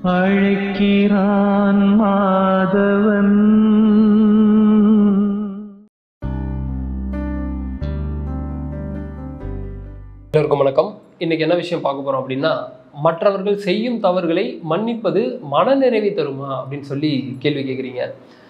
அழைக்கிறான் மாதவன் எல்லோருக்கும் வணக்கம் இன்னைக்கு என்ன விஷயம் பார்க்க போறோம் அப்படின்னா மற்றவர்கள் செய்யும் தவறுகளை மன்னிப்பது மனநிறைவை தருமா அப்படின்னு சொல்லி கேள்வி கேட்குறீங்க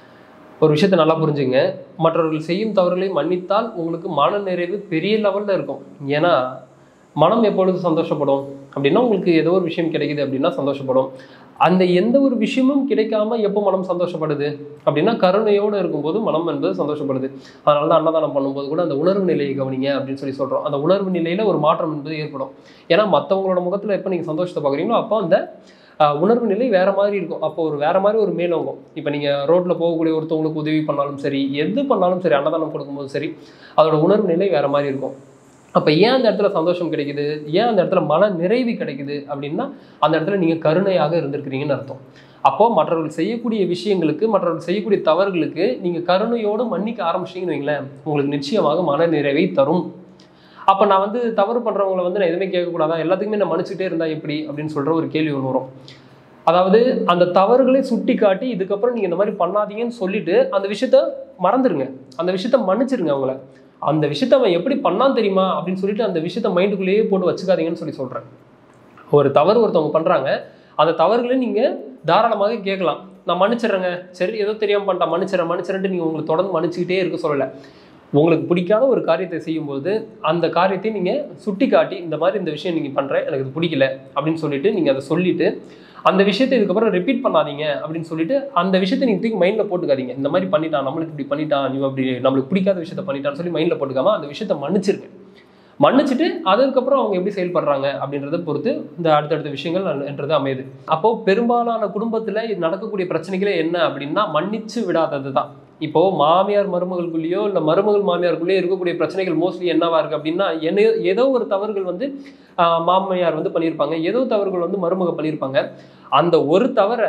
ஒரு விஷயத்தை நல்லா புரிஞ்சுங்க மற்றவர்கள் செய்யும் தவறுகளை மன்னித்தால் உங்களுக்கு மனநிறைவு பெரிய லெவலில் இருக்கும் ஏன்னா மனம் எப்பொழுது சந்தோஷப்படும் அப்படின்னா உங்களுக்கு ஏதோ ஒரு விஷயம் கிடைக்குது அப்படின்னா சந்தோஷப்படும் அந்த எந்த ஒரு விஷயமும் கிடைக்காம எப்போ மனம் சந்தோஷப்படுது அப்படின்னா கருணையோடு இருக்கும்போது மனம் என்பது சந்தோஷப்படுது அதனால தான் அன்னதானம் பண்ணும்போது கூட அந்த உணர்வு நிலையை கவனிங்க அப்படின்னு சொல்லி சொல்கிறோம் அந்த உணர்வு நிலையில் ஒரு மாற்றம் என்பது ஏற்படும் ஏன்னா மற்றவங்களோட முகத்தில் எப்போ நீங்கள் சந்தோஷத்தை பார்க்குறீங்களோ அப்போ அந்த ஆஹ், உணர்வு நிலை வேற மாதிரி இருக்கும் அப்போ ஒரு வேற மாதிரி ஒரு மேலோங்கும் இப்போ நீங்கள் ரோட்டில் போகக்கூடிய ஒருத்தவங்களுக்கு உதவி பண்ணாலும் சரி எது பண்ணாலும் சரி அன்னதானம் கொடுக்கும்போது சரி அதோட உணர்வு நிலை வேற மாதிரி இருக்கும் அப்போ ஏன் அந்த இடத்துல சந்தோஷம் கிடைக்குது ஏன் அந்த இடத்துல மன நிறைவு கிடைக்குது அப்படின்னா அந்த இடத்துல நீங்கள் கருணையாக இருந்திருக்கிறீங்கன்னு அர்த்தம் அப்போ மற்றவர்கள் செய்யக்கூடிய விஷயங்களுக்கு மற்றவர்கள் செய்யக்கூடிய தவறுகளுக்கு நீங்கள் கருணையோடு மன்னிக்க ஆரம்பிச்சிங்கன்னு வைங்களேன் உங்களுக்கு நிச்சயமாக மன நிறைவை தரும் அப்போ நான் வந்து தவறு பண்ணுறவங்கள வந்து நான் எதுவுமே கேட்கக்கூடாதா எல்லாத்துக்குமே நான் மன்னிச்சுட்டே இருந்தா எப்படி அப்படின்னு சொல்கிற ஒரு கேள்வி ஒன்று வரும் அதாவது அந்த தவறுகளை சுட்டி காட்டி இதுக்கப்புறம் நீங்கள் இந்த மாதிரி பண்ணாதீங்கன்னு சொல்லிட்டு அந்த விஷயத்த மறந்துடுங்க அந்த விஷயத்த மன்னிச்சிருங்க அவங்கள அந்த விஷயத்த அவன் எப்படி பண்ணான்னு தெரியுமா அப்படின்னு சொல்லிட்டு அந்த விஷயத்த மைண்டுக்குள்ளேயே போட்டு வச்சுக்காதீங்கன்னு சொல்லி சொல்கிறேன் ஒரு தவறு ஒருத்தவங்க பண்ணுறாங்க அந்த தவறுகளை நீங்கள் தாராளமாக கேட்கலாம் நான் மன்னிச்சிடுறேங்க சரி ஏதோ தெரியாமல் பண்ணிட்டேன் மன்னிச்சிடறேன் மன்னிச்சிடறேன்ட்டு நீங்கள் உங்களுக்கு தொடர்ந்து மன்னிச்சுக்கிட்டே இருக்க சொல்லலை உங்களுக்கு பிடிக்காத ஒரு காரியத்தை செய்யும்போது அந்த காரியத்தை நீங்கள் சுட்டி காட்டி இந்த மாதிரி இந்த விஷயம் நீங்கள் பண்ணுற எனக்கு இது பிடிக்கல அப்படின்னு சொல்லிட்டு நீங்கள் அதை சொல்லிட்டு அந்த விஷயத்தை இதுக்கப்புறம் ரிப்பீட் பண்ணாதீங்க அப்படின்னு சொல்லிட்டு அந்த விஷயத்தை நீங்கள் தூக்கி மைண்டில் போட்டுக்காதீங்க இந்த மாதிரி பண்ணிட்டான் நம்மளுக்கு இப்படி பண்ணிட்டான் நீ அப்படி நம்மளுக்கு பிடிக்காத விஷயத்த பண்ணிட்டான்னு சொல்லி மைண்டில் போட்டுக்காம அந்த விஷயத்தை மன்னிச்சிருங்க மன்னிச்சுட்டு அதுக்கப்புறம் அவங்க எப்படி செயல்படுறாங்க அப்படின்றத பொறுத்து இந்த அடுத்தடுத்த விஷயங்கள் நன்- என்றது அமையுது அப்போ பெரும்பாலான குடும்பத்துல இது நடக்கக்கூடிய பிரச்சனைகளே என்ன அப்படின்னா மன்னிச்சு விடாதது தான் இப்போ மாமியார் மருமகளுக்குள்ளேயோ இல்லை மருமகள் மாமியாருக்குள்ளேயோ இருக்கக்கூடிய பிரச்சனைகள் மோஸ்ட்லி என்னவா இருக்கு அப்படின்னா என்ன ஏதோ ஒரு தவறுகள் வந்து ஆஹ், மாமியார் வந்து பண்ணியிருப்பாங்க ஏதோ தவறுகள் வந்து மருமக பண்ணியிருப்பாங்க அந்த ஒரு தவறை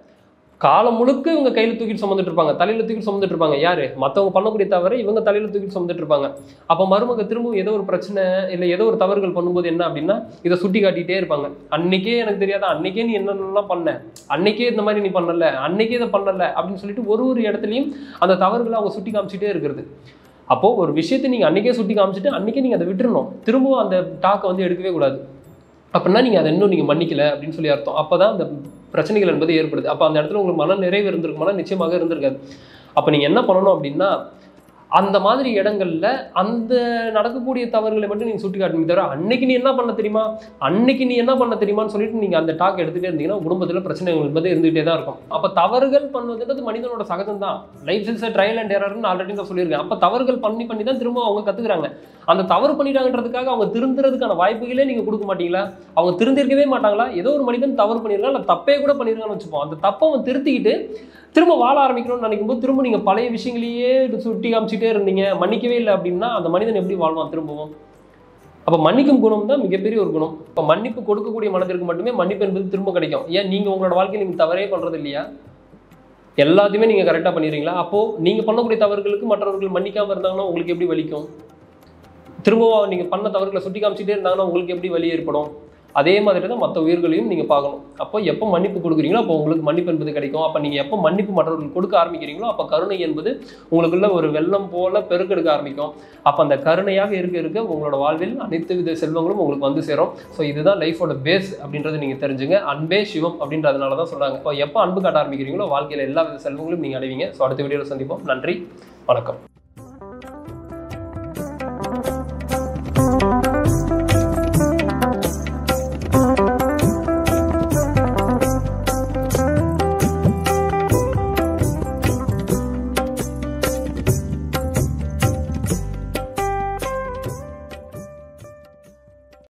காலம் முழுக்க இவங்க கையில் தூக்கிட்டு சுமந்துட்டு இருப்பாங்க தலையில தூக்கிட்டு சுமந்துட்டு இருப்பாங்க யாரு மற்றவங்க பண்ணக்கூடிய தவிர இவங்க தலையில தூக்கிட்டு சுமந்துட்டு இருப்பாங்க அப்போ மருமக திரும்பவும் ஏதோ ஒரு பிரச்சனை இல்லை ஏதோ ஒரு தவறுகள் பண்ணும்போது என்ன அப்படின்னா இதை சுட்டி காட்டிகிட்டே இருப்பாங்க அன்னைக்கே எனக்கு தெரியாதா அன்னைக்கே நீ என்னென்னலாம் பண்ண அன்னைக்கே இந்த மாதிரி நீ பண்ணல அன்னைக்கே இதை பண்ணல அப்படின்னு சொல்லிட்டு ஒரு ஒரு இடத்துலையும் அந்த தவறுகளை அவங்க சுட்டி காமிச்சிட்டே இருக்கிறது அப்போ ஒரு விஷயத்தை நீங்க அன்னைக்கே சுட்டி காமிச்சிட்டு அன்னைக்கே நீங்க அதை விட்டுறணும் திரும்பவும் அந்த டாக்கை வந்து எடுக்கவே கூடாது அப்படின்னா நீங்க அதை இன்னும் நீங்க மன்னிக்கல அப்படின்னு சொல்லி அர்த்தம் அப்பதான் அந்த பிரச்சனைகள் என்பது ஏற்படுது அப்போ அந்த இடத்துல உங்களுக்கு மன நிறைவு இருந்திருக்குமானா நிச்சயமாக இருந்திருக்காது அப்போ நீங்க என்ன பண்ணணும் அப்படின்னா அந்த மாதிரி இடங்கள்ல அந்த நடக்கக்கூடிய தவறுகளை மட்டும் நீங்க சுட்டி காட்டுங்க தவிர அன்னைக்கு நீ என்ன பண்ண தெரியுமா அன்னைக்கு நீ என்ன பண்ண தெரியுமான்னு சொல்லிட்டு நீங்க அந்த டாக் எடுத்துட்டே இருந்தீங்கன்னா குடும்பத்துல பிரச்சனைகள் என்பது இருந்துகிட்டே தான் இருக்கும் அப்ப தவறுகள் பண்ணுவதுன்றது மனிதனோட சகஜம் தான் லைஃப் இஸ் ட்ரையல் அண்ட் எரர்னு ஆல்ரெடி நான் சொல்லியிருக்கேன் அப்ப தவறுகள் பண்ணி பண்ணி தான் திரும்ப அவங்க கத்துக்கிறாங்க அந்த தவறு பண்ணிட்டாங்கன்றதுக்காக அவங்க திருந்துறதுக்கான வாய்ப்புகளே நீங்க கொடுக்க மாட்டீங்களா அவங்க திருந்திருக்கவே மாட்டாங்களா ஏதோ ஒரு மனிதன் தவறு பண்ணியிருக்கான் இல்லை தப்பே கூட பண்ணியிருக்கான்னு வச்சுப்போம் அந்த தப்பை அவன் திருத்திக்கிட்டு திரும்ப வாழ ஆரம்பிக்கணும்னு நினைக்கும் போது திரும்ப நீங்க பழைய விஷயங்களையே சுட்டி காமிச்சிட்டே இருந்தீங்க மன்னிக்கவே இல்லை அப்படின்னா அந்த மனிதன் எப்படி வாழ்வான் திரும்பவும் அப்ப மன்னிக்கும் குணம் தான் மிகப்பெரிய ஒரு குணம் இப்ப மன்னிப்பு கொடுக்கக்கூடிய மனதிற்கு மட்டுமே மன்னிப்பு என்பது திரும்ப கிடைக்கும் ஏன் நீங்க உங்களோட வாழ்க்கையில் நீங்க தவறே பண்றது இல்லையா எல்லாத்தையுமே நீங்க கரெக்டா பண்ணிடுறீங்களா அப்போ நீங்க பண்ணக்கூடிய தவறுகளுக்கு மற்றவர்கள் மன்னிக்காம இருந்தாங்கன்னா உங்களுக்கு எப்படி வலிக்கும் திரும்பவும் நீங்க பண்ண தவறுகளை சுட்டி காமிச்சிட்டே இருந்தாங்கன்னா உங்களுக்கு எப்படி வலி ஏற்படும் அதே மாதிரி தான் மற்ற உயிர்களையும் நீங்க பார்க்கணும் அப்போ எப்போ மன்னிப்பு கொடுக்குறீங்களோ அப்போ உங்களுக்கு மன்னிப்பு என்பது கிடைக்கும் அப்போ நீங்க எப்போ மன்னிப்பு மற்றவர்கள் கொடுக்க ஆரம்பிக்கிறீங்களோ அப்போ கருணை என்பது உங்களுக்குள்ள ஒரு வெள்ளம் போல பெருக்கெடுக்க ஆரம்பிக்கும் அப்போ அந்த கருணையாக இருக்க இருக்க உங்களோட வாழ்வில் அனைத்து வித செல்வங்களும் உங்களுக்கு வந்து சேரும் ஸோ இதுதான் லைஃபோட பேஸ் அப்படின்றது நீங்க தெரிஞ்சுங்க அன்பே சிவம் அப்படின்றதுனால தான் சொல்றாங்க இப்போ எப்போ அன்பு காட்ட ஆரம்பிக்கிறீங்களோ வாழ்க்கையில எல்லா வித செல்வங்களும் நீங்க அடைவீங்க ஸோ அடுத்த வீடியோவில் சந்திப்போம் நன்றி வணக்கம்